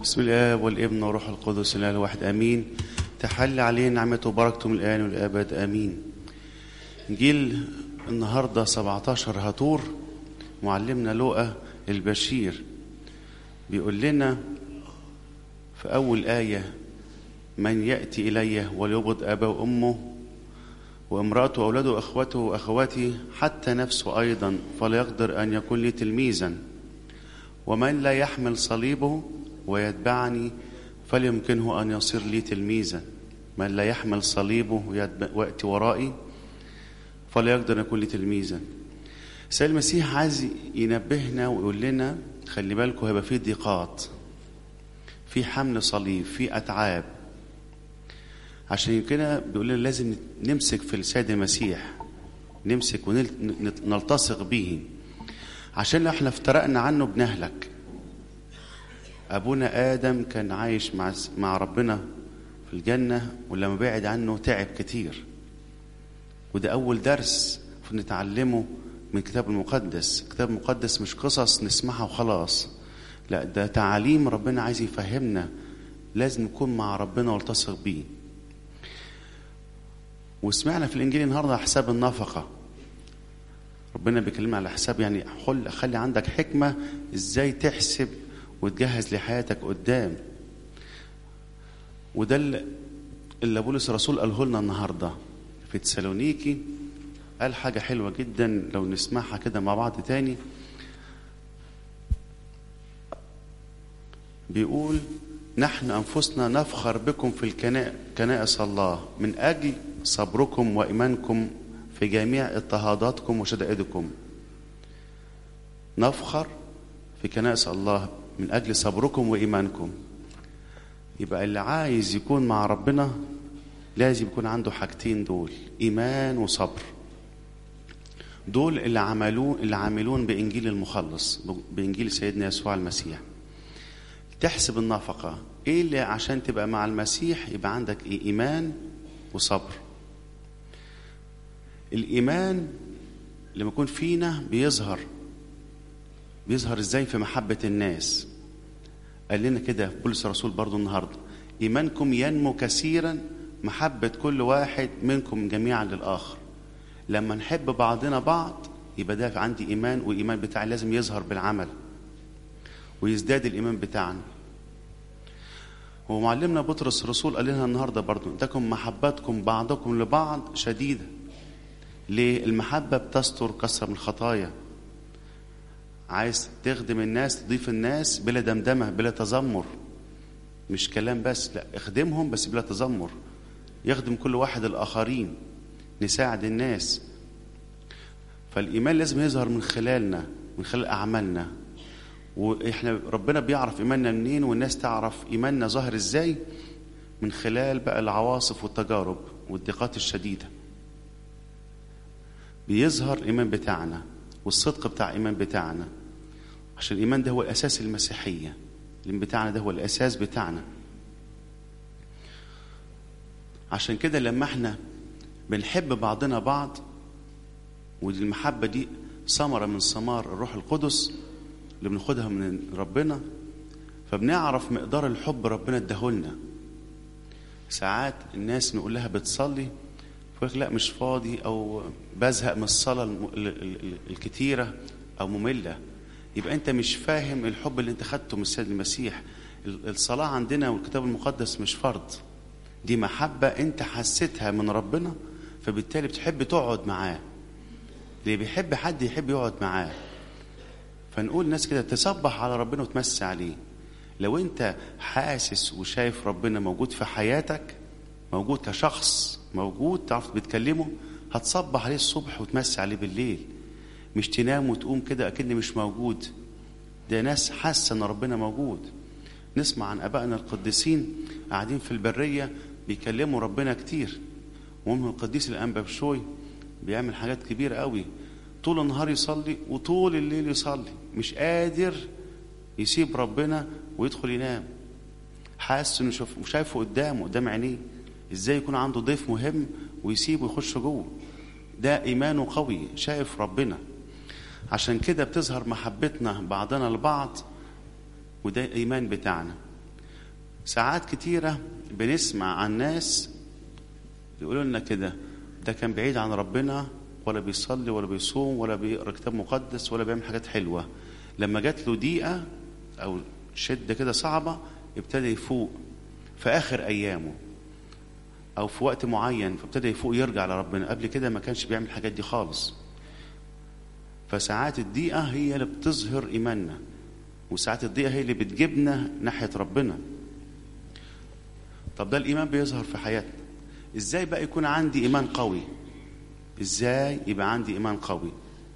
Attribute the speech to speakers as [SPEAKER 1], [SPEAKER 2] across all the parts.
[SPEAKER 1] بسم الله والابن وروح القدس الاله الواحد امين تحل علينا نعمته وبركته من الان والابد امين انجيل النهارده 17 هطور معلمنا لوقا البشير بيقول لنا في اول ايه من ياتي الي وليبغض اباه وامه وامراته واولاده واخوته واخواته حتى نفسه ايضا فلا يقدر ان يكون لي تلميذا ومن لا يحمل صليبه ويتبعني فليمكنه أن يصير لي تلميذا من لا يحمل صليبه ويأتي ورائي فلا يقدر أن يكون لي تلميذا سيد المسيح عايز ينبهنا ويقول لنا خلي بالكم هيبقى في ضيقات في حمل صليب في أتعاب عشان كده بيقول لنا لازم نمسك في السيد المسيح نمسك ونلتصق به عشان لو احنا افترقنا عنه بنهلك أبونا آدم كان عايش مع مع ربنا في الجنة ولما بعد عنه تعب كتير وده أول درس نتعلمه من الكتاب المقدس الكتاب المقدس مش قصص نسمعها وخلاص لا ده تعاليم ربنا عايز يفهمنا لازم نكون مع ربنا والتصق بيه وسمعنا في الإنجيل النهاردة حساب النفقة ربنا بيكلمنا على حساب يعني خلي عندك حكمة ازاي تحسب وتجهز لحياتك قدام وده اللي بولس الرسول قاله لنا النهارده في تسالونيكي قال حاجة حلوة جدا لو نسمعها كده مع بعض تاني بيقول نحن أنفسنا نفخر بكم في الكنائس الله من أجل صبركم وإيمانكم في جميع اضطهاداتكم وشدائدكم نفخر في كنائس الله من أجل صبركم وإيمانكم يبقى اللي عايز يكون مع ربنا لازم يكون عنده حاجتين دول إيمان وصبر دول اللي عملون اللي عاملون بإنجيل المخلص بإنجيل سيدنا يسوع المسيح تحسب النفقة إيه اللي عشان تبقى مع المسيح يبقى عندك إيه إيمان وصبر الإيمان لما يكون فينا بيظهر بيظهر ازاي في محبة الناس قال لنا كده بولس الرسول برضو النهاردة إيمانكم ينمو كثيرا محبة كل واحد منكم جميعا للآخر لما نحب بعضنا بعض يبقى ده عندي إيمان وإيمان بتاعي لازم يظهر بالعمل ويزداد الإيمان بتاعنا ومعلمنا بطرس الرسول قال لنا النهاردة برضو تكن محبتكم بعضكم لبعض شديدة ليه المحبة بتستر كثرة من الخطايا عايز تخدم الناس تضيف الناس بلا دمدمة بلا تذمر مش كلام بس لا اخدمهم بس بلا تذمر يخدم كل واحد الآخرين نساعد الناس فالإيمان لازم يظهر من خلالنا من خلال أعمالنا وإحنا ربنا بيعرف إيماننا منين والناس تعرف إيماننا ظاهر إزاي من خلال بقى العواصف والتجارب والضيقات الشديدة بيظهر الإيمان بتاعنا والصدق بتاع الإيمان بتاعنا عشان الإيمان ده هو الأساس المسيحية الإيمان بتاعنا ده هو الأساس بتاعنا عشان كده لما احنا بنحب بعضنا بعض ودي المحبة دي ثمرة من ثمار الروح القدس اللي بناخدها من ربنا فبنعرف مقدار الحب ربنا اداهولنا ساعات الناس نقول لها بتصلي فيقول لا مش فاضي او بزهق من الصلاه الكتيره او ممله يبقى انت مش فاهم الحب اللي انت خدته من السيد المسيح الصلاه عندنا والكتاب المقدس مش فرض دي محبه انت حسيتها من ربنا فبالتالي بتحب تقعد معاه اللي بيحب حد يحب يقعد معاه فنقول ناس كده تصبح على ربنا وتمسي عليه لو انت حاسس وشايف ربنا موجود في حياتك موجود كشخص موجود تعرف بتكلمه هتصبح عليه الصبح وتمسي عليه بالليل مش تنام وتقوم كده اكن مش موجود ده ناس حاسه ان ربنا موجود نسمع عن ابائنا القديسين قاعدين في البريه بيكلموا ربنا كتير ومنهم القديس الانبا بشوي بيعمل حاجات كبيره قوي طول النهار يصلي وطول الليل يصلي مش قادر يسيب ربنا ويدخل ينام حاسس انه شايفه قدامه قدام عينيه ازاي يكون عنده ضيف مهم ويسيبه يخش جوه ده ايمانه قوي شايف ربنا عشان كده بتظهر محبتنا بعضنا البعض وده ايمان بتاعنا ساعات كتيرة بنسمع عن ناس يقولوا لنا كده ده كان بعيد عن ربنا ولا بيصلي ولا بيصوم ولا بيقرا كتاب مقدس ولا بيعمل حاجات حلوة لما جات له ضيقة أو شدة كده صعبة ابتدى يفوق في آخر أيامه أو في وقت معين فابتدى يفوق يرجع لربنا قبل كده ما كانش بيعمل الحاجات دي خالص فساعات الضيقة هي اللي بتظهر إيماننا وساعات الضيقة هي اللي بتجيبنا ناحية ربنا طب ده الإيمان بيظهر في حياتنا إزاي بقى يكون عندي إيمان قوي إزاي يبقى عندي إيمان قوي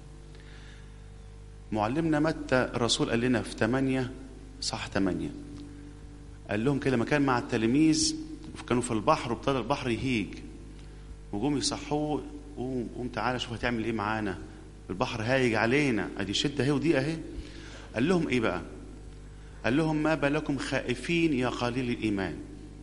[SPEAKER 1] معلمنا متى الرسول قال لنا في 8 صح 8 قال لهم كده لما كان مع التلاميذ كانوا في البحر وابتدى البحر يهيج وجم يصحوه قوم قوم تعالى شوف هتعمل ايه معانا البحر هايج علينا ادي شده اهي ودي اهي قال لهم ايه بقى قال لهم ما بالكم خائفين يا قليل الايمان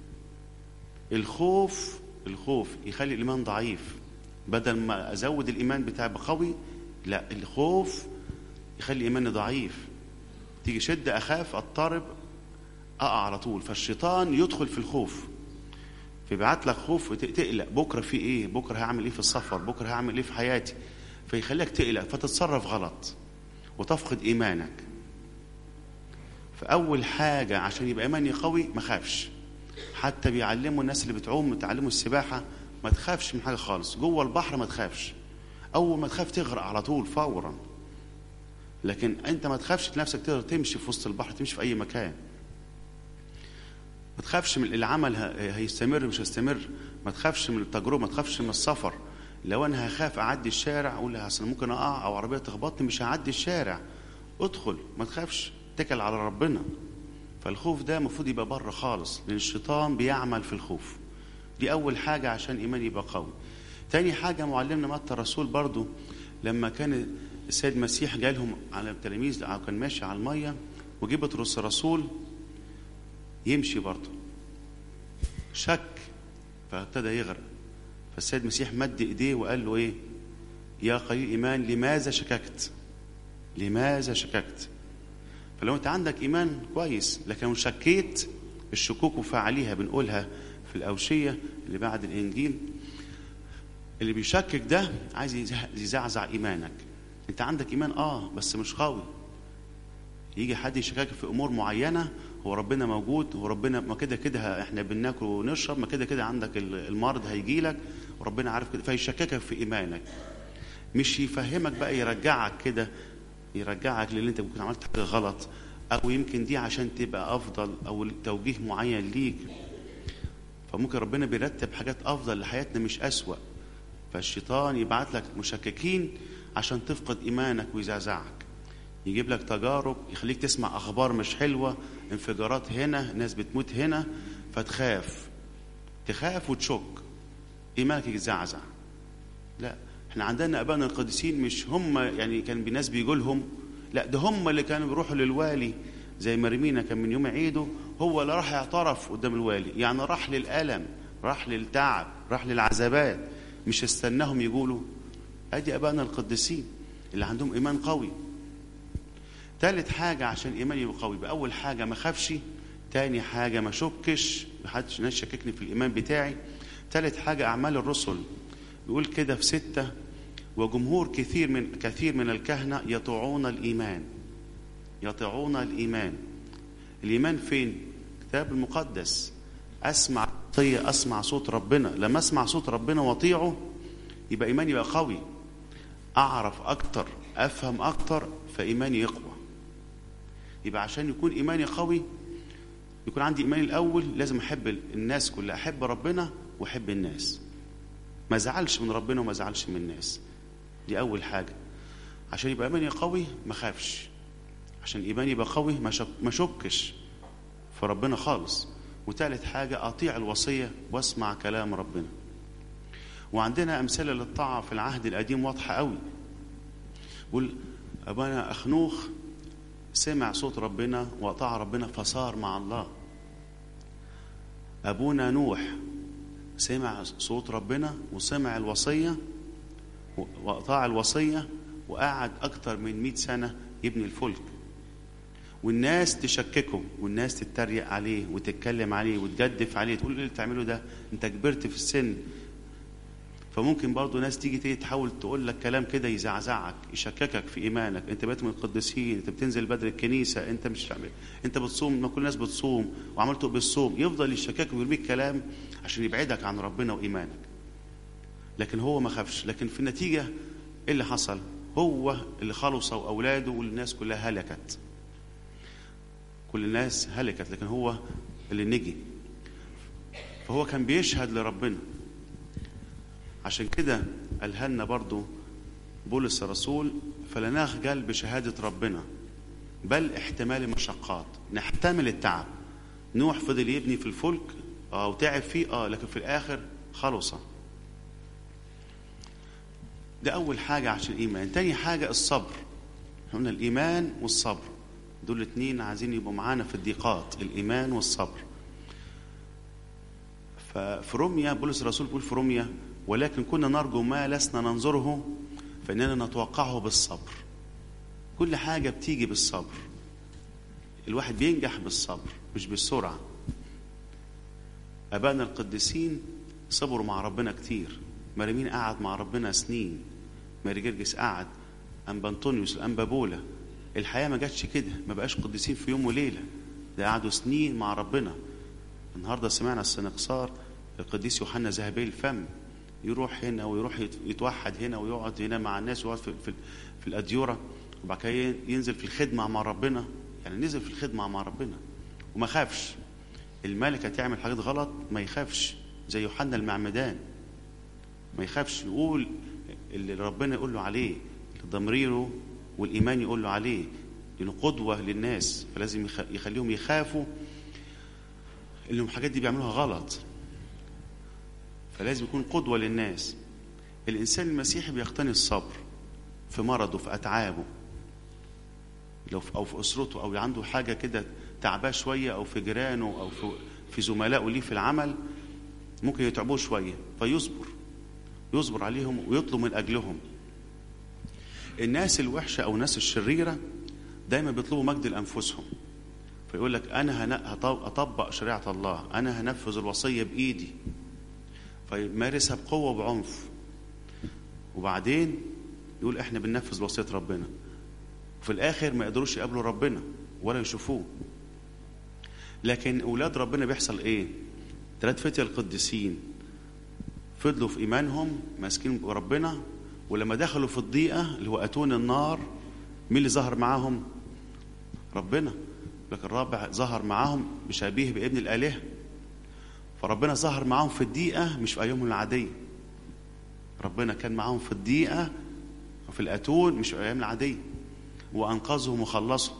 [SPEAKER 1] الخوف الخوف يخلي الايمان ضعيف بدل ما ازود الايمان بتاعي بقوي لا الخوف يخلي ايماني ضعيف تيجي شده اخاف اضطرب اقع على طول فالشيطان يدخل في الخوف فيبعت لك خوف تقلق بكره في ايه بكره هعمل ايه في السفر بكره هعمل ايه في حياتي فيخليك تقلق فتتصرف غلط وتفقد ايمانك فاول حاجه عشان يبقى ايماني قوي ما خافش حتى بيعلموا الناس اللي بتعوم بتعلموا السباحه ما تخافش من حاجه خالص جوه البحر ما تخافش اول ما تخاف تغرق على طول فورا لكن انت ما تخافش نفسك تقدر تمشي في وسط البحر تمشي في اي مكان ما تخافش من العمل هيستمر مش هيستمر ما تخافش من التجربه ما تخافش من السفر لو انا هخاف اعدي الشارع اقول اصل ممكن اقع او عربيه تخبطني مش هعدي الشارع ادخل ما تخافش اتكل على ربنا فالخوف ده المفروض يبقى بره خالص لان الشيطان بيعمل في الخوف دي اول حاجه عشان ايماني يبقى قوي تاني حاجه معلمنا متى الرسول برضو لما كان السيد المسيح جاي لهم على التلاميذ كان ماشي على الميه وجه بطرس الرسول يمشي برضه شك فابتدى يغرق فالسيد المسيح مد ايديه وقال له ايه يا قليل ايمان لماذا شككت لماذا شككت فلو انت عندك ايمان كويس لكن لو شكيت الشكوك وفعليها بنقولها في الاوشيه اللي بعد الانجيل اللي بيشكك ده عايز يزعزع ايمانك انت عندك ايمان اه بس مش قوي يجي حد يشككك في امور معينه هو ربنا موجود هو ربنا ما كده كده احنا بناكل ونشرب ما كده كده عندك المرض هيجي لك وربنا عارف كده فيشككك في ايمانك مش يفهمك بقى يرجعك كده يرجعك للي انت ممكن عملت حاجه غلط او يمكن دي عشان تبقى افضل او توجيه معين ليك فممكن ربنا بيرتب حاجات افضل لحياتنا مش اسوأ فالشيطان يبعت لك مشككين عشان تفقد ايمانك ويزعزعك يجيب لك تجارب يخليك تسمع اخبار مش حلوه انفجارات هنا ناس بتموت هنا فتخاف تخاف وتشك ايمانك يتزعزع لا احنا عندنا ابائنا القديسين مش هم يعني كان ناس بيجوا لهم لا ده هم اللي كانوا بيروحوا للوالي زي مرمينا كان من يوم عيده هو اللي راح يعترف قدام الوالي يعني راح للالم راح للتعب راح للعذابات مش استناهم يقولوا ادي ابائنا القديسين اللي عندهم ايمان قوي ثالث حاجة عشان إيماني يبقى قوي بأول حاجة ما خافش تاني حاجة ما شكش محدش ناس شككني في الإيمان بتاعي ثالث حاجة أعمال الرسل بيقول كده في ستة وجمهور كثير من كثير من الكهنة يطيعون الإيمان يطيعون الإيمان الإيمان فين؟ الكتاب المقدس أسمع طية أسمع صوت ربنا لما أسمع صوت ربنا وأطيعه يبقى إيماني يبقى قوي أعرف أكتر أفهم أكتر فإيماني يقوى يبقى عشان يكون ايماني قوي يكون عندي ايماني الاول لازم احب الناس كلها احب ربنا واحب الناس ما زعلش من ربنا وما زعلش من الناس دي اول حاجه عشان يبقى ايماني قوي ما خافش عشان ايماني يبقى قوي ما شك ما شكش في ربنا خالص وثالث حاجه اطيع الوصيه واسمع كلام ربنا وعندنا امثله للطاعه في العهد القديم واضحه قوي بقول ابانا اخنوخ سمع صوت ربنا وأطاع ربنا فصار مع الله أبونا نوح سمع صوت ربنا وسمع الوصية وأطاع الوصية وقعد أكتر من مئة سنة يبني الفلك والناس تشككه والناس تتريق عليه وتتكلم عليه وتجدف عليه تقول ايه اللي بتعمله ده انت كبرت في السن فممكن برضه ناس تيجي تيجي تحاول تقول لك كلام كده يزعزعك يشككك في ايمانك انت بقيت من القديسين انت بتنزل بدري الكنيسه انت مش عامل انت بتصوم ما كل الناس بتصوم وعملت بالصوم يفضل يشككك ويرميك كلام عشان يبعدك عن ربنا وايمانك لكن هو ما خافش لكن في النتيجه ايه اللي حصل هو اللي خلص واولاده والناس كلها هلكت كل الناس هلكت لكن هو اللي نجي فهو كان بيشهد لربنا عشان كده قالها لنا برضو بولس الرسول فلا نخجل بشهادة ربنا بل احتمال المشقات نحتمل التعب نوح فضل يبني في الفلك اه وتعب فيه اه لكن في الاخر خلص ده اول حاجة عشان الايمان تاني حاجة الصبر قلنا الايمان والصبر دول اتنين عايزين يبقوا معانا في الضيقات الايمان والصبر ففي روميا بولس الرسول بيقول في روميا ولكن كنا نرجو ما لسنا ننظره فإننا نتوقعه بالصبر كل حاجة بتيجي بالصبر الواحد بينجح بالصبر مش بالسرعة أبائنا القديسين صبروا مع ربنا كتير مريمين قعد مع ربنا سنين ماري جرجس قعد أنبا أنطونيوس الأنبا بولا الحياة ما جاتش كده ما بقاش قديسين في يوم وليلة ده قعدوا سنين مع ربنا النهارده سمعنا السنقصار القديس يوحنا ذهبي الفم يروح هنا ويروح يتوحد هنا ويقعد هنا مع الناس ويقعد في, في, في الأديرة وبعد كده ينزل في الخدمة مع ربنا يعني نزل في الخدمة مع ربنا وما خافش الملكة تعمل حاجات غلط ما يخافش زي يوحنا المعمدان ما يخافش يقول اللي ربنا يقول له عليه ضميره والإيمان يقول له عليه لأنه قدوة للناس فلازم يخليهم يخافوا اللي الحاجات دي بيعملوها غلط فلازم يكون قدوة للناس الإنسان المسيحي بيقتني الصبر في مرضه في أتعابه لو في أو في أسرته أو عنده حاجة كده تعباه شوية أو في جيرانه أو في في زملائه ليه في العمل ممكن يتعبوه شوية فيصبر يصبر عليهم ويطلب من أجلهم الناس الوحشة أو الناس الشريرة دايما بيطلبوا مجد لأنفسهم فيقول لك أنا هطبق شريعة الله أنا هنفذ الوصية بإيدي فيمارسها بقوة وبعنف وبعدين يقول احنا بننفذ وصية ربنا وفي الآخر ما يقدروش يقابلوا ربنا ولا يشوفوه لكن أولاد ربنا بيحصل إيه ثلاث فتية القديسين فضلوا في إيمانهم ماسكين بربنا ولما دخلوا في الضيقة اللي هو أتون النار مين اللي ظهر معاهم ربنا لكن الرابع ظهر معاهم بشبيه بابن الآلهة فربنا ظهر معاهم في الضيقة مش في أيامهم العادية ربنا كان معاهم في الضيقة وفي الأتون مش في الأيام العادية وأنقذهم وخلصهم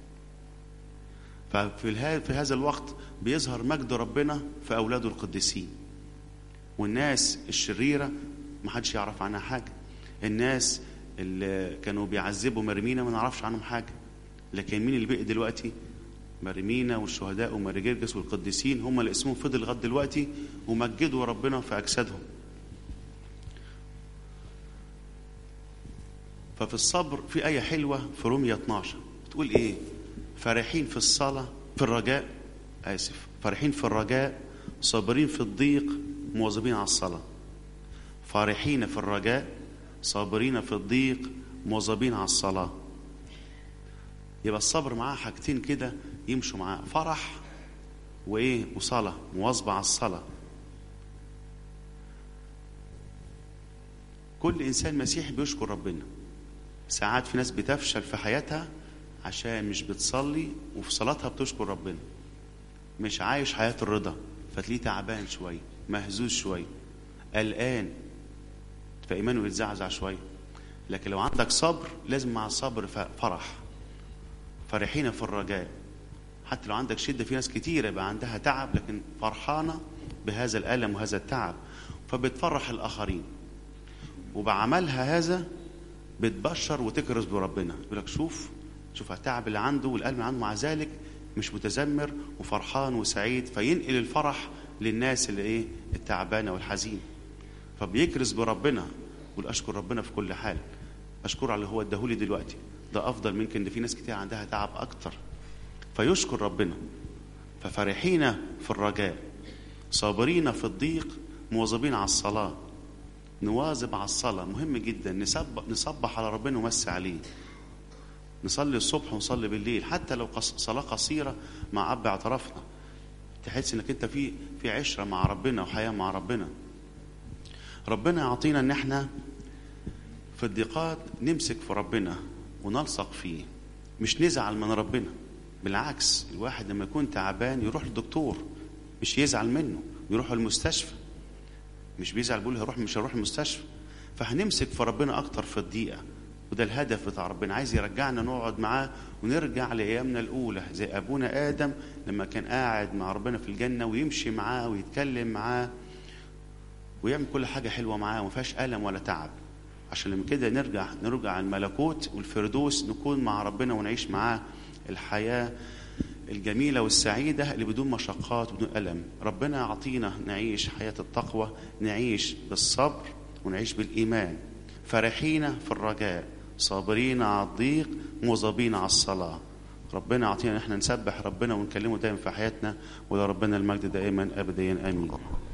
[SPEAKER 1] ففي في هذا الوقت بيظهر مجد ربنا في أولاده القديسين والناس الشريرة ما حدش يعرف عنها حاجة الناس اللي كانوا بيعذبوا مرمينا ما نعرفش عنهم حاجة لكن مين اللي بقي دلوقتي مريمينا والشهداء وماري جرجس والقديسين هم اللي اسمهم فضل لغايه دلوقتي ومجدوا ربنا في اجسادهم. ففي الصبر في آية حلوة في رومية 12 بتقول إيه؟ فرحين في الصلاة في الرجاء آسف فرحين في الرجاء صابرين في الضيق مواظبين على الصلاة. فرحين في الرجاء صابرين في الضيق مواظبين على الصلاه يبقى الصبر معاه حاجتين كده يمشوا معاه فرح وايه وصلاه مواظبه على الصلاه كل انسان مسيحي بيشكر ربنا ساعات في ناس بتفشل في حياتها عشان مش بتصلي وفي صلاتها بتشكر ربنا مش عايش حياه الرضا فتلاقيه تعبان شويه مهزوز شويه قلقان فايمانه يتزعزع شويه لكن لو عندك صبر لازم مع الصبر فرح فرحين في الرجاء حتى لو عندك شدة في ناس كتيرة يبقى عندها تعب لكن فرحانة بهذا الألم وهذا التعب فبتفرح الآخرين وبعملها هذا بتبشر وتكرز بربنا يقول لك شوف شوف التعب اللي عنده والألم اللي عنده مع ذلك مش متذمر وفرحان وسعيد فينقل الفرح للناس اللي ايه التعبانه والحزين فبيكرز بربنا يقول اشكر ربنا في كل حال اشكر على اللي هو اداهولي دلوقتي ده افضل من ان في ناس كتير عندها تعب اكتر فيشكر ربنا ففرحين في الرجاء صابرين في الضيق مواظبين على الصلاة نواظب على الصلاة مهم جدا نسبح, نصبح على ربنا ونمسي عليه نصلي الصبح ونصلي بالليل حتى لو قص- صلاة قصيرة مع أب اعترافنا تحس انك انت في في عشرة مع ربنا وحياة مع ربنا ربنا يعطينا ان احنا في الضيقات نمسك في ربنا ونلصق فيه مش نزعل من ربنا بالعكس الواحد لما يكون تعبان يروح للدكتور مش يزعل منه يروح المستشفى مش بيزعل بيقول هروح مش هروح المستشفى فهنمسك في ربنا اكتر في الدقيقه وده الهدف بتاع ربنا عايز يرجعنا نقعد معاه ونرجع لايامنا الاولى زي ابونا ادم لما كان قاعد مع ربنا في الجنه ويمشي معاه ويتكلم معاه ويعمل كل حاجه حلوه معاه وما فيهاش الم ولا تعب عشان لما كده نرجع نرجع الملكوت والفردوس نكون مع ربنا ونعيش معاه الحياه الجميله والسعيده اللي بدون مشقات وبدون الم ربنا يعطينا نعيش حياه التقوى نعيش بالصبر ونعيش بالايمان فرحين في الرجاء صابرين على الضيق مواظبين على الصلاه ربنا يعطينا ان احنا نسبح ربنا ونكلمه دايما في حياتنا ولربنا المجد دائما ابديا امين